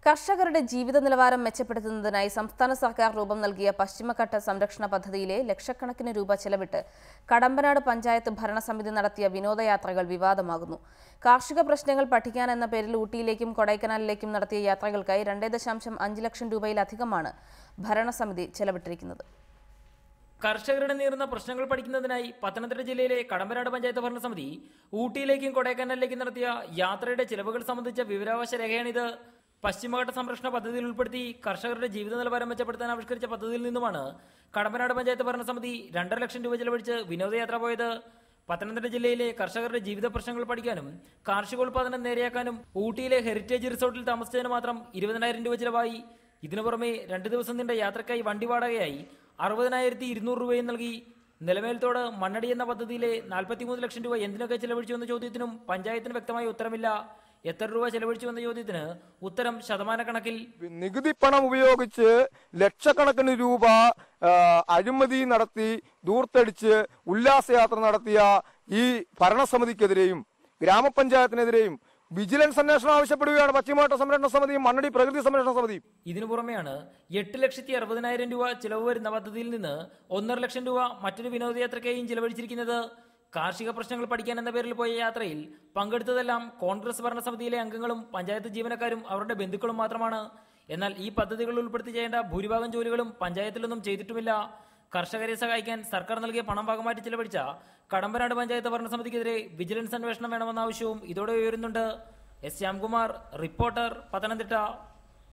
കർഷകരുടെ ജീവിത നിലവാരം മെച്ചപ്പെടുത്തുന്നതിനായി സംസ്ഥാന സർക്കാർ രൂപം നൽകിയ പശ്ചിമഘട്ട സംരക്ഷണ പദ്ധതിയിലെ ലക്ഷക്കണക്കിന് രൂപ ചെലവിട്ട് കടമ്പനാട് പഞ്ചായത്ത് ഭരണസമിതി നടത്തിയ വിനോദയാത്രകൾ വിവാദമാകുന്നു കാർഷിക പ്രശ്നങ്ങൾ പഠിക്കാൻ എന്ന പേരിൽ ഊട്ടിയിലേക്കും കൊടൈക്കനാലിലേക്കും നടത്തിയ യാത്രകൾക്കായി രണ്ടേ ദശാംശം അഞ്ച് ലക്ഷം രൂപയിലധികമാണ് ഭരണസമിതി ചെലവിട്ടിരിക്കുന്നത് കർഷകരുടെ നേരിടുന്ന പ്രശ്നങ്ങൾ പഠിക്കുന്നതിനായി പത്തനംതിട്ട ജില്ലയിലെ കടമ്പനാട് പഞ്ചായത്ത് ഭരണസമിതി ഊട്ടിയിലേക്കും കൊടൈക്കനാലിലേക്കും നടത്തിയ യാത്രയുടെ ചിലവുകൾ സംബന്ധിച്ച വിവരാവകാശ രേഖയാണിത് പശ്ചിമഘട്ട സംരക്ഷണ പദ്ധതിയിൽ ഉൾപ്പെടുത്തി കർഷകരുടെ ജീവിത നിലവാരം മെച്ചപ്പെടുത്താൻ ആവിഷ്കരിച്ച പദ്ധതിയിൽ നിന്നുമാണ് കടമ്പനാട് പഞ്ചായത്ത് ഭരണസമിതി രണ്ടര ലക്ഷം രൂപ ചെലവഴിച്ച് വിനോദയാത്ര പോയത് പത്തനംതിട്ട ജില്ലയിലെ കർഷകരുടെ ജീവിത പ്രശ്നങ്ങൾ പഠിക്കാനും കാർഷികോൽപാദനം നേരെയാക്കാനും ഊട്ടിയിലെ ഹെറിറ്റേജ് റിസോർട്ടിൽ താമസിച്ചതിന് മാത്രം ഇരുപതിനായിരം രൂപ ചിലവായി ഇതിനു പുറമെ രണ്ടു ദിവസം നീണ്ട യാത്രയ്ക്കായി വണ്ടി വാടകയായി അറുപതിനായിരത്തി ഇരുന്നൂറ് രൂപയും നൽകി നിലമേൽത്തോട് മണ്ണടി എന്ന പദ്ധതിയിലെ നാൽപ്പത്തിമൂന്ന് ലക്ഷം രൂപ എന്തിനൊക്കെ ചെലവഴിച്ചു എന്ന ചോദ്യത്തിനും പഞ്ചായത്തിന് വ്യക്തമായ ഉത്തരമില്ല എത്ര രൂപ ചെലവഴിച്ചു എന്ന ചോദ്യത്തിന് ഉത്തരം ശതമാനക്കണക്കിൽ നികുതി പണം ഉപയോഗിച്ച് ലക്ഷക്കണക്കിന് രൂപ ആ, അഴിമതി നടത്തി ദൂർത്തടിച്ച് ഉല്ലാസയാത്ര നടത്തിയ ഈ ഭരണസമിതിക്കെതിരെയും ഗ്രാമപഞ്ചായത്തിനെതിരെയും വിജിലൻസ് അന്വേഷണം ആവശ്യപ്പെടുകയാണ് പശ്ചിമഘട്ട സംരക്ഷണ സമിതിയും മണ്ണടി പ്രകൃതി സംരക്ഷണ സമിതിയും ഇതിനു പുറമെയാണ് എട്ട് ലക്ഷത്തി അറുപതിനായിരം രൂപ ചിലവ് വരുന്ന പദ്ധതിയിൽ നിന്ന് ഒന്നര ലക്ഷം രൂപ മറ്റൊരു വിനോദയാത്രയ്ക്കായും ചിലവഴിച്ചിരിക്കുന്നത് കാർഷിക പ്രശ്നങ്ങൾ പഠിക്കാൻ എന്ന പേരിൽ പോയ യാത്രയിൽ പങ്കെടുത്തതെല്ലാം കോൺഗ്രസ് ഭരണസമിതിയിലെ അംഗങ്ങളും പഞ്ചായത്ത് ജീവനക്കാരും അവരുടെ ബന്ധുക്കളും മാത്രമാണ് എന്നാൽ ഈ പദ്ധതികളിൽ ഉൾപ്പെടുത്തി ചെയ്യേണ്ട ഭൂരിഭാഗം ജോലികളും പഞ്ചായത്തിലൊന്നും ചെയ്തിട്ടുമില്ല കർഷകരെ സഹായിക്കാൻ സർക്കാർ നൽകിയ പണം ഭാഗമാറ്റി ചിലവഴിച്ച കടമ്പനാട് പഞ്ചായത്ത് ഭരണസമിതിക്കെതിരെ വിജിലൻസ് അന്വേഷണം വേണമെന്ന ആവശ്യവും ഇതോടെ ഉയരുന്നുണ്ട് എസ് ശ്യാംകുമാർ റിപ്പോർട്ടർ പത്തനംതിട്ട